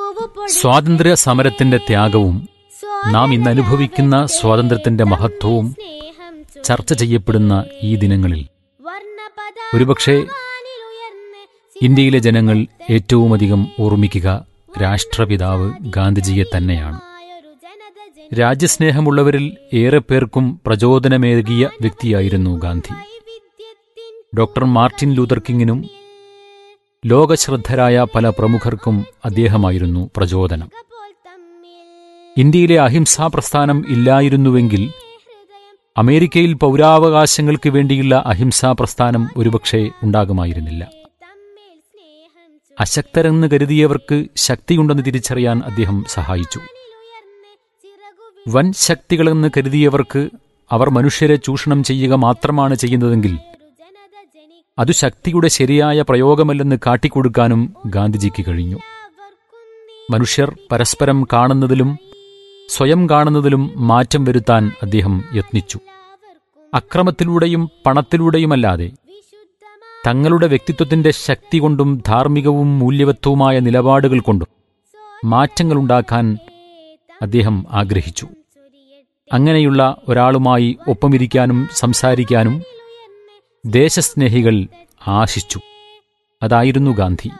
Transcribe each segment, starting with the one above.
സ്വാതന്ത്ര്യ സമരത്തിന്റെ ത്യാഗവും നാം ഇന്ന് അനുഭവിക്കുന്ന സ്വാതന്ത്ര്യത്തിന്റെ മഹത്വവും ചർച്ച ചെയ്യപ്പെടുന്ന ഈ ദിനങ്ങളിൽ ഒരുപക്ഷെ ഇന്ത്യയിലെ ജനങ്ങൾ ഏറ്റവുമധികം ഓർമ്മിക്കുക രാഷ്ട്രപിതാവ് ഗാന്ധിജിയെ തന്നെയാണ് രാജ്യസ്നേഹമുള്ളവരിൽ ഏറെ പേർക്കും പ്രചോദനമേകിയ വ്യക്തിയായിരുന്നു ഗാന്ധി ഡോക്ടർ മാർട്ടിൻ ലൂതർ കിങ്ങിനും ലോകശ്രദ്ധരായ പല പ്രമുഖർക്കും അദ്ദേഹമായിരുന്നു പ്രചോദനം ഇന്ത്യയിലെ അഹിംസാ പ്രസ്ഥാനം ഇല്ലായിരുന്നുവെങ്കിൽ അമേരിക്കയിൽ പൗരാവകാശങ്ങൾക്ക് വേണ്ടിയുള്ള അഹിംസാ പ്രസ്ഥാനം ഒരുപക്ഷെ ഉണ്ടാകുമായിരുന്നില്ല അശക്തരെന്ന് കരുതിയവർക്ക് ശക്തിയുണ്ടെന്ന് തിരിച്ചറിയാൻ അദ്ദേഹം സഹായിച്ചു വൻ ശക്തികളെന്ന് കരുതിയവർക്ക് അവർ മനുഷ്യരെ ചൂഷണം ചെയ്യുക മാത്രമാണ് ചെയ്യുന്നതെങ്കിൽ അതു ശക്തിയുടെ ശരിയായ പ്രയോഗമല്ലെന്ന് കാട്ടിക്കൊടുക്കാനും ഗാന്ധിജിക്ക് കഴിഞ്ഞു മനുഷ്യർ പരസ്പരം കാണുന്നതിലും സ്വയം കാണുന്നതിലും മാറ്റം വരുത്താൻ അദ്ദേഹം യത്നിച്ചു അക്രമത്തിലൂടെയും പണത്തിലൂടെയുമല്ലാതെ തങ്ങളുടെ വ്യക്തിത്വത്തിന്റെ ശക്തി കൊണ്ടും ധാർമ്മികവും മൂല്യവത്വവുമായ നിലപാടുകൾ കൊണ്ടും മാറ്റങ്ങളുണ്ടാക്കാൻ അദ്ദേഹം ആഗ്രഹിച്ചു അങ്ങനെയുള്ള ഒരാളുമായി ഒപ്പമിരിക്കാനും സംസാരിക്കാനും ദേശസ്നേഹികൾ ആശിച്ചു അതായിരുന്നു ഗാന്ധി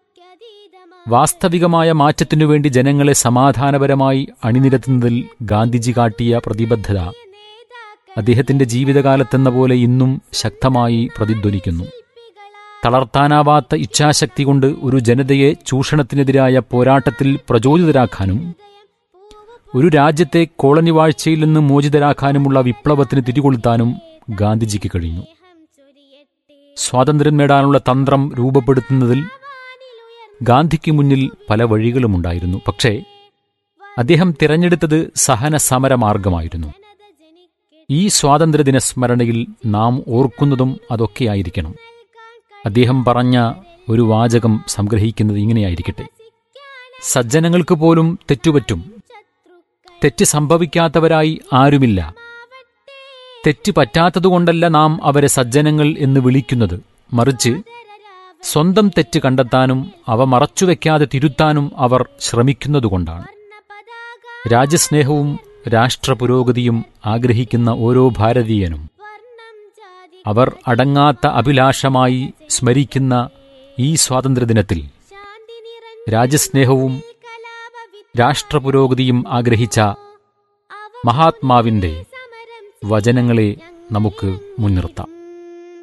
വാസ്തവികമായ മാറ്റത്തിനു വേണ്ടി ജനങ്ങളെ സമാധാനപരമായി അണിനിരത്തുന്നതിൽ ഗാന്ധിജി കാട്ടിയ പ്രതിബദ്ധത അദ്ദേഹത്തിന്റെ ജീവിതകാലത്തെന്ന പോലെ ഇന്നും ശക്തമായി പ്രതിധ്വനിക്കുന്നു തളർത്താനാവാത്ത ഇച്ഛാശക്തി കൊണ്ട് ഒരു ജനതയെ ചൂഷണത്തിനെതിരായ പോരാട്ടത്തിൽ പ്രചോദിതരാക്കാനും ഒരു രാജ്യത്തെ കോളനി വാഴ്ചയിൽ നിന്ന് മോചിതരാക്കാനുമുള്ള വിപ്ലവത്തിന് തിരികൊളുത്താനും ഗാന്ധിജിക്ക് കഴിഞ്ഞു സ്വാതന്ത്ര്യം നേടാനുള്ള തന്ത്രം രൂപപ്പെടുത്തുന്നതിൽ ഗാന്ധിക്ക് മുന്നിൽ പല വഴികളുമുണ്ടായിരുന്നു പക്ഷേ അദ്ദേഹം തിരഞ്ഞെടുത്തത് സഹന സമരമാർഗമായിരുന്നു ഈ സ്വാതന്ത്ര്യദിന സ്മരണയിൽ നാം ഓർക്കുന്നതും അതൊക്കെയായിരിക്കണം അദ്ദേഹം പറഞ്ഞ ഒരു വാചകം സംഗ്രഹിക്കുന്നത് ഇങ്ങനെയായിരിക്കട്ടെ സജ്ജനങ്ങൾക്ക് പോലും തെറ്റുപറ്റും തെറ്റ് സംഭവിക്കാത്തവരായി ആരുമില്ല തെറ്റ് പറ്റാത്തതുകൊണ്ടല്ല നാം അവരെ സജ്ജനങ്ങൾ എന്ന് വിളിക്കുന്നത് മറിച്ച് സ്വന്തം തെറ്റ് കണ്ടെത്താനും അവ മറച്ചുവെക്കാതെ തിരുത്താനും അവർ ശ്രമിക്കുന്നതുകൊണ്ടാണ് രാജ്യസ്നേഹവും രാഷ്ട്രപുരോഗതിയും ആഗ്രഹിക്കുന്ന ഓരോ ഭാരതീയനും അവർ അടങ്ങാത്ത അഭിലാഷമായി സ്മരിക്കുന്ന ഈ സ്വാതന്ത്ര്യദിനത്തിൽ രാജ്യസ്നേഹവും രാഷ്ട്രപുരോഗതിയും ആഗ്രഹിച്ച മഹാത്മാവിന്റെ വചനങ്ങളെ നമുക്ക് മുൻനിർത്താം